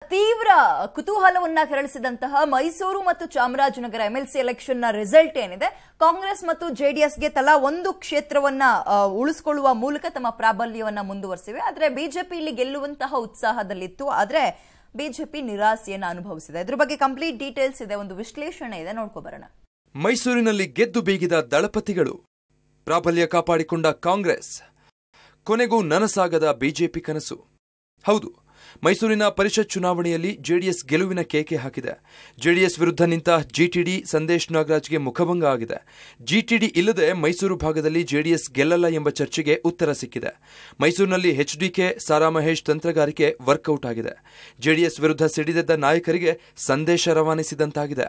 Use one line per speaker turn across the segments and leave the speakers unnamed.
ತೀವ್ರ ಕುತೂಹಲವನ್ನ ಕೆರಳಿಸಿದಂತಹ ಮೈಸೂರು ಮತ್ತು ಚಾಮರಾಜನಗರ ಎಂಎಲ್ಸಿ ಎಲೆಕ್ಷನ್ ನ ರಿಸಲ್ಟ್ ಏನಿದೆ ಕಾಂಗ್ರೆಸ್ ಮತ್ತು ಜೆಡಿಎಸ್ಗೆ ತಲಾ ಒಂದು ಕ್ಷೇತ್ರವನ್ನ ಆ, ಉಳಿಸ್ಕೊಳ್ಳುವ ಮೂಲಕ ತಮ್ಮ ಪ್ರಾಬಲ್ಯವನ್ನ ಮುಂದುವರೆಸಿವೆ ಆದ್ರೆ ಬಿಜೆಪಿ ಇಲ್ಲಿ ಗೆಲ್ಲುವಂತಹ ಉತ್ಸಾಹದಲ್ಲಿತ್ತು ಆದ್ರೆ ಬಿಜೆಪಿ ನಿರಾಸೆಯನ್ನ ಅನುಭವಿಸಿದೆ ಇದ್ರ ಬಗ್ಗೆ ಕಂಪ್ಲೀಟ್ ಡೀಟೇಲ್ಸ್ ಇದೆ ಒಂದು ವಿಶ್ಲೇಷಣೆ ಇದೆ ನೋಡ್ಕೊ ಬರೋಣ
ಮೈಸೂರಿನಲ್ಲಿ ಗೆದ್ದು ಬೀಗಿದ ದಳಪತಿಗಳು ಪ್ರಾಬಲ್ಯ ಕಾಪಾಡಿಕೊಂಡ ಕಾಂಗ್ರೆಸ್ ಕೊನೆಗೂ ನನಸಾಗದ ಬಿಜೆಪಿ ಕನಸು ಹೌದು ಮೈಸೂರಿನ ಪರಿಷತ್ ಚುನಾವಣೆಯಲ್ಲಿ ಜೆಡಿಎಸ್ ಗೆಲುವಿನ ಕೇಕೆ ಹಾಕಿದೆ ಜೆಡಿಎಸ್ ವಿರುದ್ಧ ನಿಂತ ಜಿಟಿಡಿ ಸಂದೇಶ್ ನಾಗರಾಜ್ಗೆ ಮುಖಭಂಗ ಆಗಿದೆ ಜಿಟಿಡಿ ಇಲ್ಲದೆ ಮೈಸೂರು ಭಾಗದಲ್ಲಿ ಜೆಡಿಎಸ್ ಗೆಲ್ಲಲ್ಲ ಎಂಬ ಚರ್ಚೆಗೆ ಉತ್ತರ ಸಿಕ್ಕಿದೆ ಮೈಸೂರಿನಲ್ಲಿ ಎಚ್ಡಿಕೆ ಸಾರಾ ಮಹೇಶ್ ತಂತ್ರಗಾರಿಕೆ ವರ್ಕೌಟ್ ಆಗಿದೆ ಜೆಡಿಎಸ್ ವಿರುದ್ಧ ಸಿಡಿದೆದ್ದ ನಾಯಕರಿಗೆ ಸಂದೇಶ ರವಾನಿಸಿದಂತಾಗಿದೆ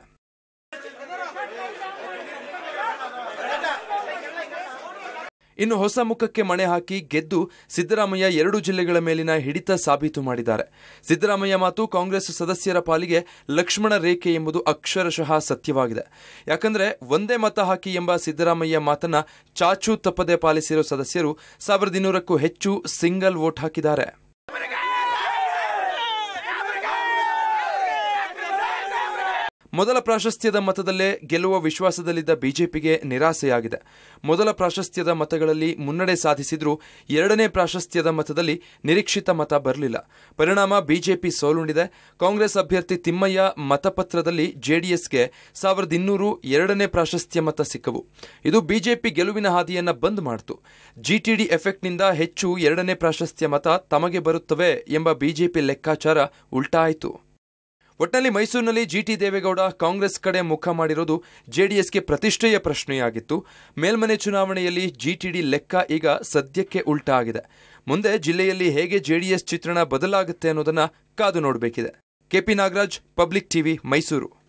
ಇನ್ನು ಹೊಸ ಮುಖಕ್ಕೆ ಮಣೆ ಹಾಕಿ ಗೆದ್ದು ಸಿದ್ದರಾಮಯ್ಯ ಎರಡು ಜಿಲ್ಲೆಗಳ ಮೇಲಿನ ಹಿಡಿತ ಸಾಬೀತು ಮಾಡಿದ್ದಾರೆ ಸಿದ್ದರಾಮಯ್ಯ ಮಾತು ಕಾಂಗ್ರೆಸ್ ಸದಸ್ಯರ ಪಾಲಿಗೆ ಲಕ್ಷ್ಮಣ ರೇಖೆ ಎಂಬುದು ಅಕ್ಷರಶಃ ಸತ್ಯವಾಗಿದೆ ಯಾಕಂದ್ರೆ ಒಂದೇ ಮತ ಹಾಕಿ ಎಂಬ ಸಿದ್ದರಾಮಯ್ಯ ಮಾತನ್ನ ಚಾಚೂ ತಪ್ಪದೆ ಪಾಲಿಸಿರೋ ಸದಸ್ಯರು ಸಾವಿರದ ಇನ್ನೂರಕ್ಕೂ ಹೆಚ್ಚು ಸಿಂಗಲ್ ವೋಟ್ ಹಾಕಿದ್ದಾರೆ ಮೊದಲ ಪ್ರಾಶಸ್ತ್ಯದ ಮತದಲ್ಲೇ ಗೆಲ್ಲುವ ವಿಶ್ವಾಸದಲ್ಲಿದ್ದ ಬಿಜೆಪಿಗೆ ನಿರಾಸೆಯಾಗಿದೆ ಮೊದಲ ಪ್ರಾಶಸ್ತ್ಯದ ಮತಗಳಲ್ಲಿ ಮುನ್ನಡೆ ಸಾಧಿಸಿದ್ರೂ ಎರಡನೇ ಪ್ರಾಶಸ್ತ್ಯದ ಮತದಲ್ಲಿ ನಿರೀಕ್ಷಿತ ಮತ ಬರಲಿಲ್ಲ ಪರಿಣಾಮ ಬಿಜೆಪಿ ಸೋಲುಂಡಿದೆ ಕಾಂಗ್ರೆಸ್ ಅಭ್ಯರ್ಥಿ ತಿಮ್ಮಯ್ಯ ಮತಪತ್ರದಲ್ಲಿ ಜೆಡಿಎಸ್ಗೆ ಸಾವಿರದ ಇನ್ನೂರು ಎರಡನೇ ಪ್ರಾಶಸ್ತ್ಯ ಮತ ಸಿಕ್ಕವು ಇದು ಬಿಜೆಪಿ ಗೆಲುವಿನ ಹಾದಿಯನ್ನ ಬಂದ್ ಮಾಡಿತು ಜಿಟಿಡಿ ಎಫೆಕ್ಟ್ನಿಂದ ಹೆಚ್ಚು ಎರಡನೇ ಪ್ರಾಶಸ್ತ್ಯ ಮತ ತಮಗೆ ಬರುತ್ತವೆ ಎಂಬ ಬಿಜೆಪಿ ಲೆಕ್ಕಾಚಾರ ಉಲ್ಟಾ ಆಯಿತು ಒಟ್ನಲ್ಲಿ ಮೈಸೂರಿನಲ್ಲಿ ಜಿಟಿ ದೇವೇಗೌಡ ಕಾಂಗ್ರೆಸ್ ಕಡೆ ಮುಖ ಮಾಡಿರೋದು ಜೆಡಿಎಸ್ಗೆ ಪ್ರತಿಷ್ಠೆಯ ಪ್ರಶ್ನೆಯಾಗಿತ್ತು ಮೇಲ್ಮನೆ ಚುನಾವಣೆಯಲ್ಲಿ ಜಿಟಿಡಿ ಲೆಕ್ಕ ಈಗ ಸದ್ಯಕ್ಕೆ ಉಲ್ಟಾ ಆಗಿದೆ ಮುಂದೆ ಜಿಲ್ಲೆಯಲ್ಲಿ ಹೇಗೆ ಜೆಡಿಎಸ್ ಚಿತ್ರಣ ಬದಲಾಗುತ್ತೆ ಅನ್ನೋದನ್ನ ಕಾದು ನೋಡಬೇಕಿದೆ KP Nagaraj public TV Mysuru